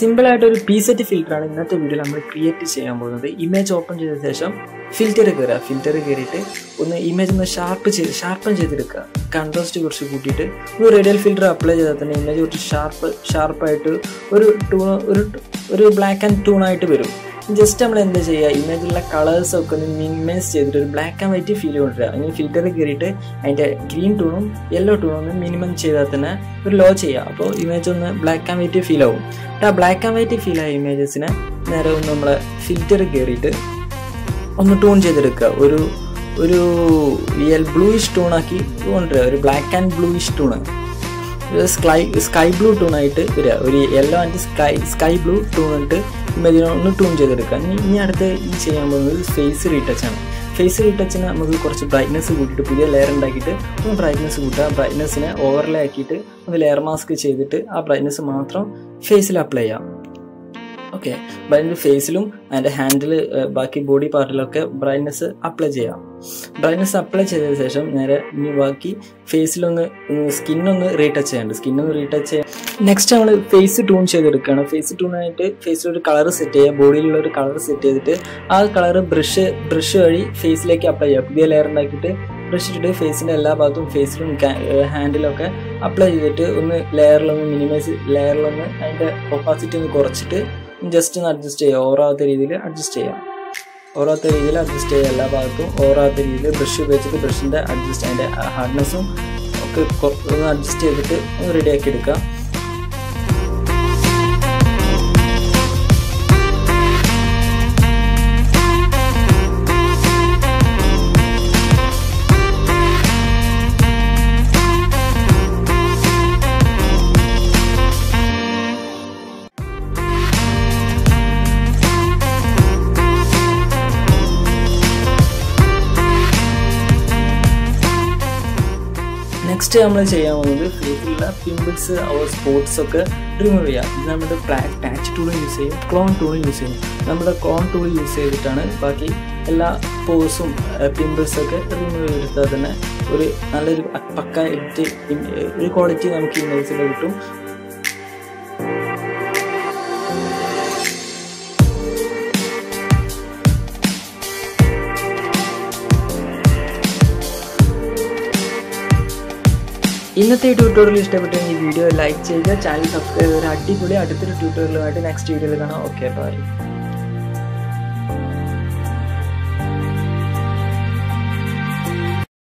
simple ആയിട്ട് ഒരു P set filter ആണ് ഇന്നത്തെ വീഡിയോയിൽ നമ്മൾ ക്രിയേറ്റ് ചെയ്യാൻ പോകുന്നത് ഇമേജ് ഓപ്പൺ ചെയ്ത ശേഷം ഫിൽറ്റർ കയറുക ഫിൽറ്റർ കയറിയിട്ട് ഒന്ന് ഇമേജ് ഒന്ന് ഷാർപ്പ് ചെയ്ത് ഷാർപ്പൻ ചെയ്തെടുക്കുക കൺട്രാസ്റ്റ് കുറച്ച് കൂട്ടിയിട്ട് ഒരു റേഡിയൽ ഫിൽറ്റർ അപ്ലൈ ചെയ്താൽ തന്നെ ഇമേജ് കുറച്ച് ഷാർപ്പ് ഷാർപ്പായിട്ട് ഒരു ടൂൺ ഒരു ഒരു ബ്ലാക്ക് ആൻഡ് ടൂൺ ആയിട്ട് വരും ജസ്റ്റ് നമ്മൾ എന്താ ചെയ്യുക ഇമേജിലുള്ള കളേഴ്സ് ഒക്കെ ഒന്ന് മിനിമൈസ് ചെയ്തിട്ട് ഒരു ബ്ലാക്ക് ആൻഡ് വൈറ്റ് ഫീൽ കൊണ്ടുവരിക അല്ലെങ്കിൽ ഫിൽറ്ററിൽ കയറിയിട്ട് അതിൻ്റെ ഗ്രീൻ ടൂണും യെല്ലോ ടൂണും ഒന്ന് മിനിമം ചെയ്താൽ തന്നെ ഒരു ലോ ചെയ്യുക അപ്പോൾ ഇമേജ് ഒന്ന് ബ്ലാക്ക് ആൻഡ് വൈറ്റ് ഫീൽ ആവും ആ ബ്ലാക്ക് ആൻഡ് വൈറ്റ് ഫീൽ ആയ ഇമേജസിനെ നേരെ ഒന്ന് നമ്മൾ ഫിൽറ്റർ കയറിയിട്ട് ഒന്ന് ടൂൺ ചെയ്തെടുക്കുക ഒരു ഒരു യെൽ ബ്ലൂയിഷ് ടൂണാക്കി കൊണ്ടുവരിക ഒരു ബ്ലാക്ക് ആൻഡ് ബ്ലൂയിഷ് ടൂണ് ഒരു സ്കൈ സ്കൈ ബ്ലൂ ടൂണായിട്ട് വരിക ഒരു yellow and sky sky blue tone ഇട്ട് ഇമേജിനെ ഒന്ന് ടൂൺ ചെയ്തെടുക്കുക ഇനി ഇനി അടുത്ത് ഈ ചെയ്യാൻ പോകുന്നത് ഫേസ് റീടച്ച് ആണ് ഫേസ് റീടച്ചിന് നമുക്ക് കുറച്ച് ബ്രൈറ്റ്നസ് കൂട്ടിയിട്ട് പുതിയ ലെയർ ഉണ്ടാക്കിയിട്ട് ഒന്ന് ബ്രൈറ്റ്നസ് കൂട്ടുക ബ്രൈറ്റ്നസ്സിനെ ഓവർലേ ആക്കിയിട്ട് ഒന്ന് ലെയർ മാസ്ക് ചെയ്തിട്ട് ആ ബ്രൈറ്റ്നസ് മാത്രം ഫേസിൽ അപ്ലൈ ചെയ്യാം ഓക്കെ ബ്രൈറ്റ്നസ് ഫേസിലും അതിൻ്റെ ഹാൻഡിൽ ബാക്കി ബോഡി പാർട്ടിലൊക്കെ ബ്രൈറ്റ്നസ് അപ്ലൈ ചെയ്യാം ബ്രൈറ്റ്നസ് അപ്ലൈ ചെയ്തതിന് ശേഷം നേരെ ഇനി ബാക്കി ഫേസിലൊന്ന് സ്കിന്നൊന്ന് റീടച്ച് ചെയ്യാനുണ്ട് സ്കിന്നൊന്ന് റീടച്ച് ചെയ്യാം നെക്സ്റ്റ് നമ്മൾ ഫേസ് ടൂൺ ചെയ്തെടുക്കുകയാണ് ഫേസ് ടൂണായിട്ട് ഫേസിൽ ഒരു കളർ സെറ്റ് ചെയ്യുക ബോഡിയിലുള്ള ഒരു കളർ സെറ്റ് ചെയ്തിട്ട് ആ കളർ ബ്രഷ് ബ്രഷ് വഴി ഫേസിലേക്ക് അപ്ലൈ ചെയ്യുക പുതിയ ലെയർ ഉണ്ടാക്കിയിട്ട് ബ്രഷ് ഇട്ടിട്ട് ഫേസിൻ്റെ എല്ലാ ഭാഗത്തും ഫേസിലും ഹാൻഡിലൊക്കെ അപ്ലൈ ചെയ്തിട്ട് ഒന്ന് ലെയറിലൊന്ന് മിനിമൈസ് ലെയറിലൊന്ന് അതിൻ്റെ ഒപ്പാസിറ്റി ഒന്ന് കുറച്ചിട്ട് ജസ്റ്റ് ഒന്ന് അഡ്ജസ്റ്റ് ചെയ്യുക ഓറാത്ത രീതിയിൽ അഡ്ജസ്റ്റ് ചെയ്യാം ഓറാത്ത രീതിയിൽ അഡ്ജസ്റ്റ് ചെയ്യുക എല്ലാ ഭാഗത്തും ഓറാത്ത രീതിയിൽ ബ്രഷ് ഉപയോഗിച്ചിട്ട് ബ്രഷിൻ്റെ അഡ്ജസ്റ്റ് അതിൻ്റെ ഹാർഡ്നെസ്സും ഒക്കെ ഒന്ന് അഡ്ജസ്റ്റ് ചെയ്തിട്ട് ഒന്ന് റെഡിയാക്കി എടുക്കുക നെക്സ്റ്റ് നമ്മൾ ചെയ്യാൻ പോകുന്നത് ഫേസിലുള്ള പിമ്പിൾസ് അവർ സ്പോട്ട്സ് ഒക്കെ റിമൂവ് ചെയ്യാം ഇത് നമ്മുടെ ബ്ലാക്ക് പാച്ച് ടൂൾ യൂസ് ചെയ്യും ക്ലോൺ ടൂൾ യൂസ് ചെയ്യും നമ്മുടെ ക്ലോൺ ടൂൾ യൂസ് ചെയ്തിട്ടാണ് ബാക്കി എല്ലാ പോസും പിമ്പിൾസ് ഒക്കെ റിമൂവ് ചെയ്തെടുത്താൽ തന്നെ ഒരു നല്ലൊരു പക്ക എഡിറ്റ് ഒരു ക്വാളിറ്റി നമുക്ക് ഇമേജിൽ കിട്ടും ഇന്നത്തെ ഈ ട്യൂട്ടോറിയൽ ഇഷ്ടപ്പെട്ടെങ്കിൽ ഈ വീഡിയോ ലൈക്ക് ചെയ്യുക ചാനൽ സബ്സ്ക്രൈബ് ചെയ്യുക അടിപൊളി അടുത്തൊരു ട്യൂട്ടോറിയലുമായിട്ട് നെക്സ്റ്റ് വീഡിയോയിൽ കാണാം ഓക്കെ ബൈ